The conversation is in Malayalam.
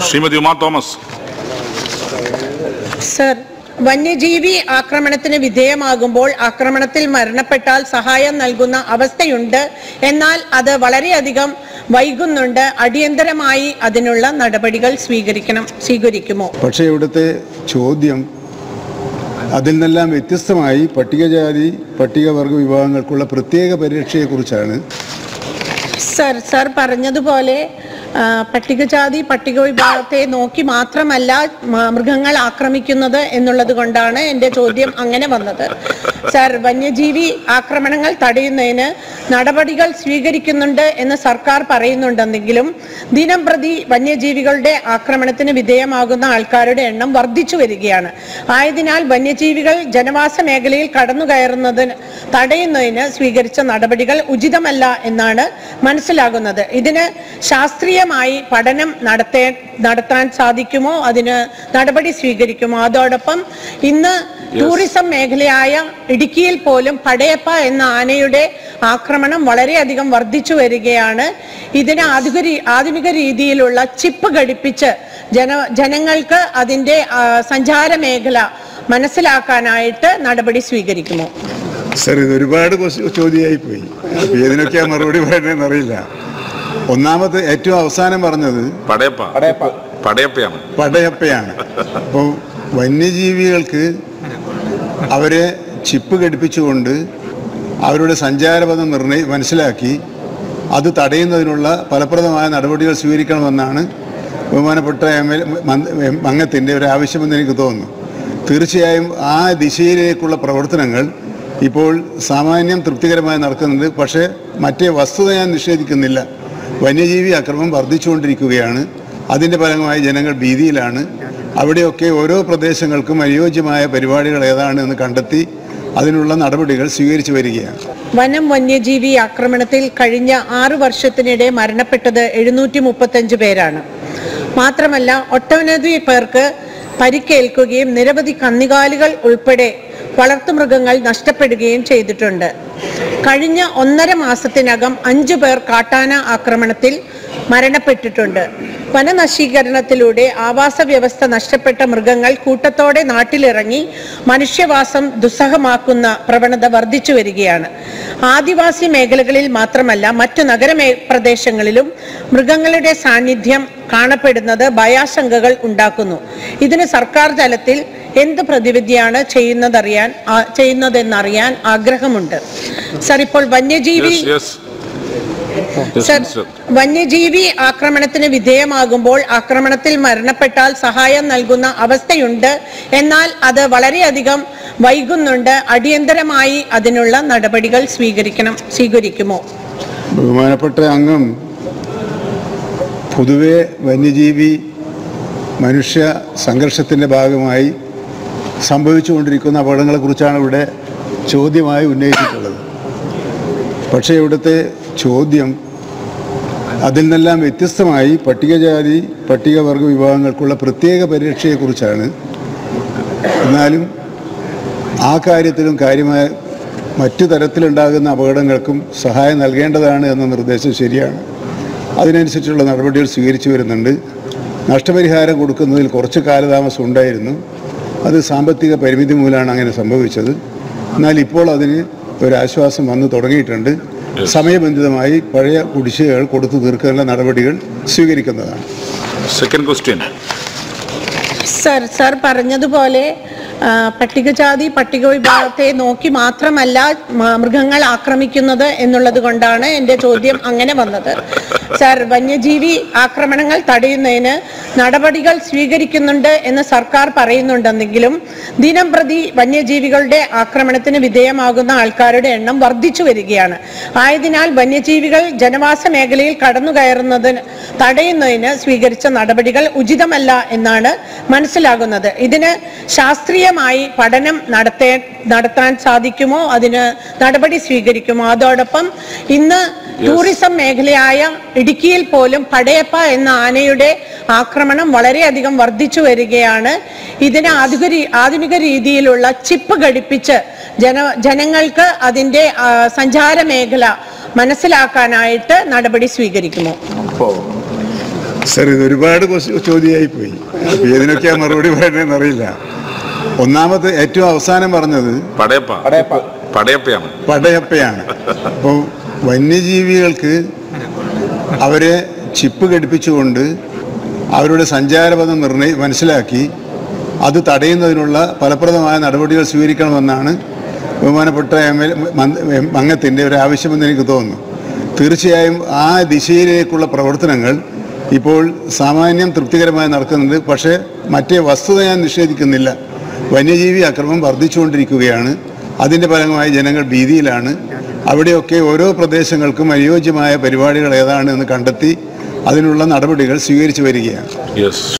ശ്രീമതി ഉമാ തോമസ് സർ വന്യജീവി ആക്രമണത്തിന് വിധേയമാകുമ്പോൾ ആക്രമണത്തിൽ മരണപ്പെട്ടാൽ സഹായം നൽകുന്ന അവസ്ഥയുണ്ട് എന്നാൽ അത് വളരെയധികം വൈകുന്നുണ്ട് അടിയന്തരമായി അതിനുള്ള നടപടികൾ സ്വീകരിക്കണം സ്വീകരിക്കുമോ പക്ഷേ ഇവിടുത്തെ ചോദ്യം അതിൽ നിന്നെല്ലാം വ്യത്യസ്തമായി പട്ടികജാതി പട്ടികവർഗ വിഭാഗങ്ങൾക്കുള്ള പ്രത്യേക പരിരക്ഷയെക്കുറിച്ചാണ് സർ സർ പറഞ്ഞതുപോലെ ആ, പട്ടികജാതി പട്ടിക വിഭാഗത്തെ നോക്കി മാത്രമല്ല മ- മൃഗങ്ങൾ ആക്രമിക്കുന്നത് എന്നുള്ളത് കൊണ്ടാണ് എൻ്റെ ചോദ്യം അങ്ങനെ വന്നത് സർ വന്യജീവി ആക്രമണങ്ങൾ തടയുന്നതിന് നടപടികൾ സ്വീകരിക്കുന്നുണ്ട് എന്ന് സർക്കാർ പറയുന്നുണ്ടെങ്കിലും ദിനം പ്രതി വന്യജീവികളുടെ ആക്രമണത്തിന് വിധേയമാകുന്ന ആൾക്കാരുടെ എണ്ണം വർദ്ധിച്ചു വരികയാണ് ആയതിനാൽ വന്യജീവികൾ ജനവാസ മേഖലയിൽ കടന്നു കയറുന്നതിന് തടയുന്നതിന് സ്വീകരിച്ച നടപടികൾ ഉചിതമല്ല എന്നാണ് മനസ്സിലാകുന്നത് ഇതിന് ശാസ്ത്രീയമായി പഠനം നടത്തേ നടത്താൻ സാധിക്കുമോ അതിന് നടപടി സ്വീകരിക്കുമോ അതോടൊപ്പം ഇന്ന് ടൂറിസം മേഖലയായ ഇടുക്കിയിൽ പോലും പടയപ്പ എന്ന ആനയുടെ ആക്രമണം വളരെയധികം വർദ്ധിച്ചു വരികയാണ് ഇതിന് ആധുനിക രീ- ആധുനിക രീതിയിലുള്ള ചിപ്പ് ഘടിപ്പിച്ച് ജന ജനങ്ങൾക്ക് അതിന്റെ ആ, സഞ്ചാര മേഖല മനസ്സിലാക്കാനായിട്ട് നടപടി സ്വീകരിക്കുമോ സർ ഇത് ഒരുപാട് ക്വസ്റ്റ്യ- ചോദ്യമായി പോയി അപ്പൊ ഇതിനൊക്കെയാ മറുപടി പറയുന്നതെന്ന് അറിയില്ല ഒന്നാമത് ഏറ്റവും അവസാനം പറഞ്ഞത് പടയപ്പ പടയപ്പയാണ് പടയപ്പയാണ് അപ്പോൾ വന്യജീവികൾക്ക് അവരെ ചിപ്പ് ഘടിപ്പിച്ചുകൊണ്ട് അവരുടെ സഞ്ചാരപഥം നിർണയി മനസ്സിലാക്കി അത് തടയുന്നതിനുള്ള ഫലപ്രദമായ നടപടികൾ സ്വീകരിക്കണമെന്നാണ് ബഹുമാനപ്പെട്ട എം എൽ അംഗത്തിൻ്റെ ഒരു ആവശ്യമെന്ന് എനിക്ക് തോന്നുന്നു തീർച്ചയായും ആ ദിശയിലേക്കുള്ള പ്രവർത്തനങ്ങൾ ഇപ്പോൾ സാമാന്യം തൃപ്തികരമായി നടക്കുന്നുണ്ട് പക്ഷേ മറ്റേ വസ്തുത ഞാൻ നിഷേധിക്കുന്നില്ല വന്യജീവി അക്രമം വർദ്ധിച്ചുകൊണ്ടിരിക്കുകയാണ് അതിൻ്റെ ഫലമായി ജനങ്ങൾ ഭീതിയിലാണ് അവിടെയൊക്കെ ഓരോ പ്രദേശങ്ങൾക്കും അനുയോജ്യമായ പരിപാടികൾ ഏതാണ് എന്ന് കണ്ടെത്തി അതിനുള്ള നടപടികൾ സ്വീകരിച്ചു വരികയാണ് വനം വന്യജീവി ആക്രമണത്തിൽ കഴിഞ്ഞ ആറു വർഷത്തിനിടെ മരണപ്പെട്ടത് എഴുന്നൂറ്റി മുപ്പത്തഞ്ച് പേരാണ് മാത്രമല്ല ഒട്ടനവധി പേർക്ക് പരിക്കേൽക്കുകയും നിരവധി കന്നുകാലികൾ ഉൾപ്പെടെ വളർത്തുമൃഗങ്ങൾ നഷ്ടപ്പെടുകയും ചെയ്തിട്ടുണ്ട് കഴിഞ്ഞ ഒന്നര മാസത്തിനകം അഞ്ചു പേർ കാട്ടാന ആക്രമണത്തിൽ മരണപ്പെട്ടിട്ടുണ്ട് വനനശീകരണത്തിലൂടെ ആവാസ വ്യവസ്ഥ നഷ്ടപ്പെട്ട മൃഗങ്ങൾ കൂട്ടത്തോടെ നാട്ടിലിറങ്ങി മനുഷ്യവാസം ദുസ്സഹമാക്കുന്ന പ്രവണത വർദ്ധിച്ചു വരികയാണ് ആദിവാസി മേഖലകളിൽ മാത്രമല്ല മറ്റു നഗരമേ പ്രദേശങ്ങളിലും മൃഗങ്ങളുടെ സാന്നിധ്യം കാണപ്പെടുന്നത് ഭയാശങ്കകൾ ഉണ്ടാക്കുന്നു ഇതിന് സർക്കാർ തലത്തിൽ എന്ത് പ്രതിവിധിയാണ് ചെയ്യുന്നതറിയാൻ ആ- ചെയ്യുന്നതെന്നറിയാൻ ആഗ്രഹമുണ്ട് സർ ഇപ്പോൾ വന്യജീവി യെസ് യെസ് സർ മിസ്റ്റർ വന്യജീവി ആക്രമണത്തിന് വിധേയമാകുമ്പോൾ ആക്രമണത്തിൽ മരണപ്പെട്ടാൽ സഹായം നൽകുന്ന അവസ്ഥയുണ്ട് എന്നാൽ അത് വളരെയധികം വൈകുന്നുണ്ട് അടിയന്തരമായി അതിനുള്ള നടപടികൾ സ്വീകരിക്കണം സ്വീകരിക്കുമോ ബഹുമാനപ്പെട്ട അംഗം പൊതുവെ വന്യജീവി മനുഷ്യ സംഘർഷത്തിൻ്റെ ഭാഗമായി സംഭവിച്ചുകൊണ്ടിരിക്കുന്ന അപകടങ്ങളെക്കുറിച്ചാണ് ഇവിടെ ചോദ്യമായി ഉന്നയിച്ചിട്ടുള്ളത് പക്ഷേ ഇവിടുത്തെ ചോദ്യം അതിൽ നിന്നെല്ലാം വ്യത്യസ്തമായി പട്ടികജാതി പട്ടികവർഗ വിഭാഗങ്ങൾക്കുള്ള പ്രത്യേക പരിരക്ഷയെക്കുറിച്ചാണ് എന്നാലും ആ കാര്യത്തിലും കാര്യമായ മറ്റു തരത്തിലുണ്ടാകുന്ന അപകടങ്ങൾക്കും സഹായം നൽകേണ്ടതാണ് എന്ന നിർദ്ദേശം ശരിയാണ് അതിനനുസരിച്ചുള്ള നടപടികൾ സ്വീകരിച്ചു വരുന്നുണ്ട് നഷ്ടപരിഹാരം കൊടുക്കുന്നതിൽ കുറച്ച് കാലതാമസം ഉണ്ടായിരുന്നു അത് സാമ്പത്തിക പരിമിതി മൂലമാണ് അങ്ങനെ സംഭവിച്ചത് എന്നാൽ ഇപ്പോൾ അതിന് ഒരാശ്വാസം വന്നു തുടങ്ങിയിട്ടുണ്ട് സമയബന്ധിതമായി പഴയ കുടിശ്ശികകൾ കൊടുത്തു തീർക്കാനുള്ള നടപടികൾ സ്വീകരിക്കുന്നതാണ് സെക്കൻഡ് ക്വസ്റ്റ്യൻ സർ സർ പറഞ്ഞതുപോലെ ആ, പട്ടികജാതി പട്ടിക വിഭാഗത്തെ നോക്കി മാത്രമല്ല മ- മൃഗങ്ങൾ ആക്രമിക്കുന്നത് എന്നുള്ളത് കൊണ്ടാണ് എൻ്റെ ചോദ്യം അങ്ങനെ വന്നത് സർ വന്യജീവി ആക്രമണങ്ങൾ തടയുന്നതിന് നടപടികൾ സ്വീകരിക്കുന്നുണ്ട് എന്ന് സർക്കാർ പറയുന്നുണ്ടെങ്കിലും ദിനം പ്രതി വന്യജീവികളുടെ ആക്രമണത്തിന് വിധേയമാകുന്ന ആൾക്കാരുടെ എണ്ണം വർദ്ധിച്ചു വരികയാണ് ആയതിനാൽ വന്യജീവികൾ ജനവാസ മേഖലയിൽ കടന്നു കയറുന്നതിന് തടയുന്നതിന് സ്വീകരിച്ച നടപടികൾ ഉചിതമല്ല എന്നാണ് മനസ്സിലാകുന്നത് ഇതിന് ശാസ്ത്രീയമായി പഠനം നടത്തേ നടത്താൻ സാധിക്കുമോ അതിന് നടപടി സ്വീകരിക്കുമോ അതോടൊപ്പം ഇന്ന് ടൂറിസം മേഖലയായ ഇടുക്കിയിൽ പോലും പടയപ്പ എന്ന ആനയുടെ ആക്രമണം വളരെയധികം വർദ്ധിച്ചു വരികയാണ് ഇതിന് ആധുനിക രീ- ആധുനിക രീതിയിലുള്ള ചിപ്പ് ഘടിപ്പിച്ച് ജന ജനങ്ങൾക്ക് അതിന്റെ ആ, സഞ്ചാര മേഖല മനസ്സിലാക്കാനായിട്ട് നടപടി സ്വീകരിക്കുമോ സർ ഇത് ഒരുപാട് ക്വസ്റ്റ്യ- ചോദ്യമായി പോയി അപ്പൊ ഇതിനൊക്കെയാ മറുപടി പറയണേന്ന് അറിയില്ല ഒന്നാമത് ഏറ്റവും അവസാനം പറഞ്ഞത് പടയപ്പ പടയപ്പയാണ് പടയപ്പയാണ് അപ്പോൾ വന്യജീവികൾക്ക് അവരെ ചിപ്പ് ഘടിപ്പിച്ചുകൊണ്ട് അവരുടെ സഞ്ചാരപഥം നിർണയി മനസ്സിലാക്കി അത് തടയുന്നതിനുള്ള ഫലപ്രദമായ നടപടികൾ സ്വീകരിക്കണമെന്നാണ് ബഹുമാനപ്പെട്ട എം എൽ അംഗത്തിൻ്റെ ഒരു ആവശ്യമെന്ന് എനിക്ക് തോന്നുന്നു തീർച്ചയായും ആ ദിശയിലേക്കുള്ള പ്രവർത്തനങ്ങൾ ഇപ്പോൾ സാമാന്യം തൃപ്തികരമായി നടക്കുന്നുണ്ട് പക്ഷേ മറ്റേ വസ്തുത ഞാൻ നിഷേധിക്കുന്നില്ല വന്യജീവി അക്രമം വർദ്ധിച്ചുകൊണ്ടിരിക്കുകയാണ് അതിൻ്റെ ഫലമായി ജനങ്ങൾ ഭീതിയിലാണ് അവിടെയൊക്കെ ഓരോ പ്രദേശങ്ങൾക്കും അനുയോജ്യമായ പരിപാടികൾ ഏതാണ് എന്ന് കണ്ടെത്തി അതിനുള്ള നടപടികൾ സ്വീകരിച്ചു വരികയാണ് യെസ്